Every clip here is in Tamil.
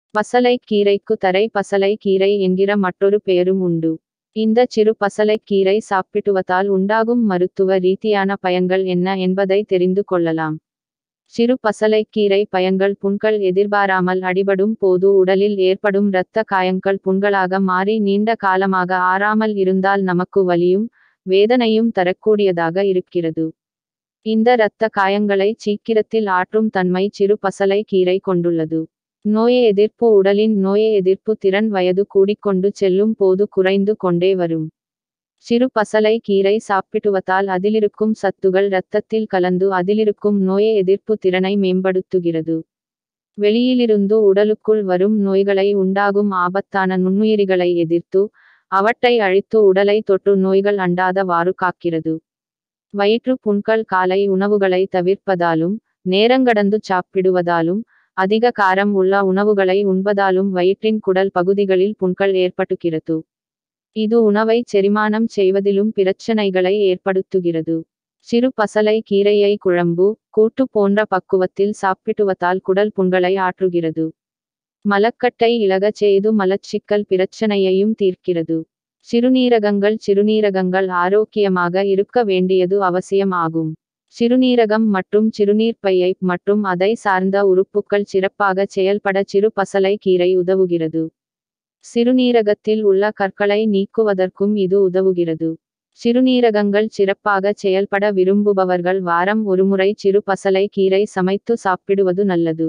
பசலைக் கீரைக்கு தரை பசலை கீரை என்கிற மற்றொரு பெயரும் உண்டு இந்த சிறு பசலைக் கீரை சாப்பிடுவதால் உண்டாகும் மருத்துவ ரீதியான பயன்கள் என்ன என்பதை தெரிந்து கொள்ளலாம் சிறு பசலைக்கீரை பயன்கள் புண்கள் எதிர்பாராமல் அடிபடும் போது உடலில் ஏற்படும் இரத்த காயங்கள் புண்களாக மாறி நீண்ட காலமாக ஆறாமல் இருந்தால் நமக்கு வலியும் வேதனையும் தரக்கூடியதாக இருக்கிறது இந்த இரத்த காயங்களை சீக்கிரத்தில் ஆற்றும் தன்மை சிறு பசலை கீரை கொண்டுள்ளது நோய எதிர்ப்பு உடலின் நோய எதிர்ப்பு திறன் வயது கூடிக்கொண்டு செல்லும் போது குறைந்து கொண்டே வரும் சிறு பசலை கீரை சாப்பிடுவதால் அதிலிருக்கும் சத்துகள் இரத்தத்தில் கலந்து அதிலிருக்கும் நோய எதிர்ப்பு திறனை மேம்படுத்துகிறது வெளியிலிருந்து உடலுக்குள் வரும் நோய்களை உண்டாகும் ஆபத்தான நுண்ணுயிரிகளை எதிர்த்து அவற்றை அழித்து உடலை தொற்று நோய்கள் அண்டாதவாறு காக்கிறது வயிற்று புண்கள் காலை உணவுகளை தவிர்ப்பதாலும் நேரங்கடந்து சாப்பிடுவதாலும் அதிக காரம் உள்ள உணவுகளை உண்பதாலும் வயிற்றின் குடல் பகுதிகளில் புண்கள் ஏற்பட்டுகிறது இது உணவை செரிமானம் செய்வதிலும் பிரச்சனைகளை ஏற்படுத்துகிறது சிறு பசலை கீரையை குழம்பு கூட்டு போன்ற பக்குவத்தில் சாப்பிடுவதால் குடல் புண்களை ஆற்றுகிறது மலக்கட்டை இழகச் செய்து மலச்சிக்கல் பிரச்சனையையும் தீர்க்கிறது சிறுநீரகங்கள் சிறுநீரகங்கள் ஆரோக்கியமாக இருக்க வேண்டியது அவசியம் ஆகும் சிறுநீரகம் மற்றும் சிறுநீர்ப்பையை மற்றும் அதை சார்ந்த உறுப்புகள் சிறப்பாக செயல்பட சிறு பசலை கீரை உதவுகிறது சிறுநீரகத்தில் உள்ள கற்களை நீக்குவதற்கும் இது உதவுகிறது சிறுநீரகங்கள் சிறப்பாக செயல்பட விரும்புபவர்கள் வாரம் ஒருமுறை சிறு பசலை கீரை சமைத்து சாப்பிடுவது நல்லது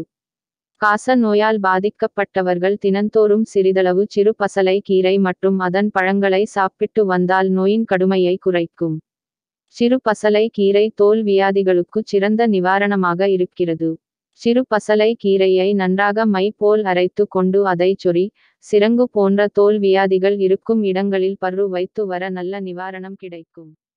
காச நோயால் பாதிக்கப்பட்டவர்கள் தினந்தோறும் சிறிதளவு சிறு பசலை கீரை மற்றும் அதன் பழங்களை சாப்பிட்டு வந்தால் நோயின் கடுமையை குறைக்கும் சிறு பசலை கீரை தோல் வியாதிகளுக்கு சிறந்த நிவாரணமாக இருக்கிறது சிறு பசலை கீரையை நன்றாக மை போல் அரைத்து கொண்டு அதை சொறி சிரங்கு போன்ற தோல் வியாதிகள் இருக்கும் இடங்களில் பரு வைத்து வர நல்ல நிவாரணம் கிடைக்கும்